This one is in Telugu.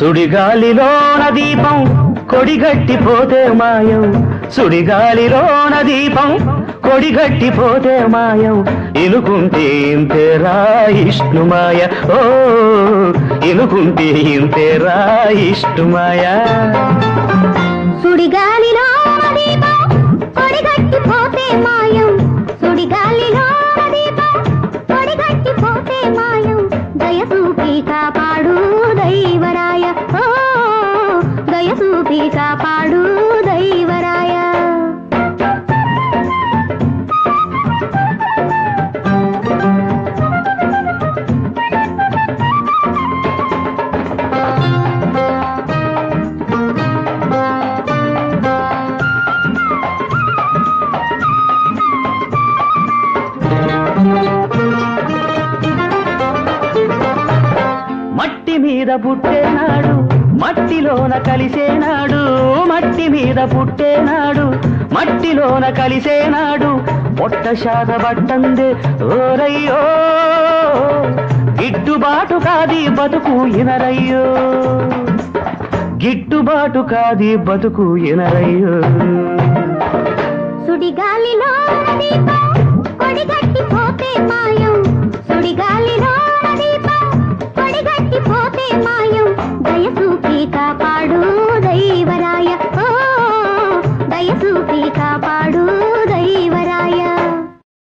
సుడిగాలిలోన దీపం కొడిగట్టిపోతే మాయం సుడిగాలిలోన దీపం కొడిగట్టిపోతే మాయం ఇనుకుంటే ఇంతేరా ఇష్ణుమాయ ఓ ఇనుకుంటే ఇంతేరా ఇష్ణుమాయ సుడిగాలిలో దీపం కొడిగట్టిపోతే మాయం సుడిగాలిలో దీపం కొడిగట్టిపోతే మాయం దయసూపి కాపాడు దైవరాయ ఓ దయసూపి కాపాడు దైవరాయ మట్టి మీద పుట్టేనాడు మట్టిలోన కలిసేనాడు మట్టి మీద పుట్టేనాడు మట్టిలోన కలిసేనాడు పొట్ట శాత పట్టందే ఓరయ్యో గిట్టుబాటు కాది బతుకు ఇనరయ్యో గిట్టుబాటు కాది బతుకు ఇనరయ్యో సుడిగాలిలో దీపం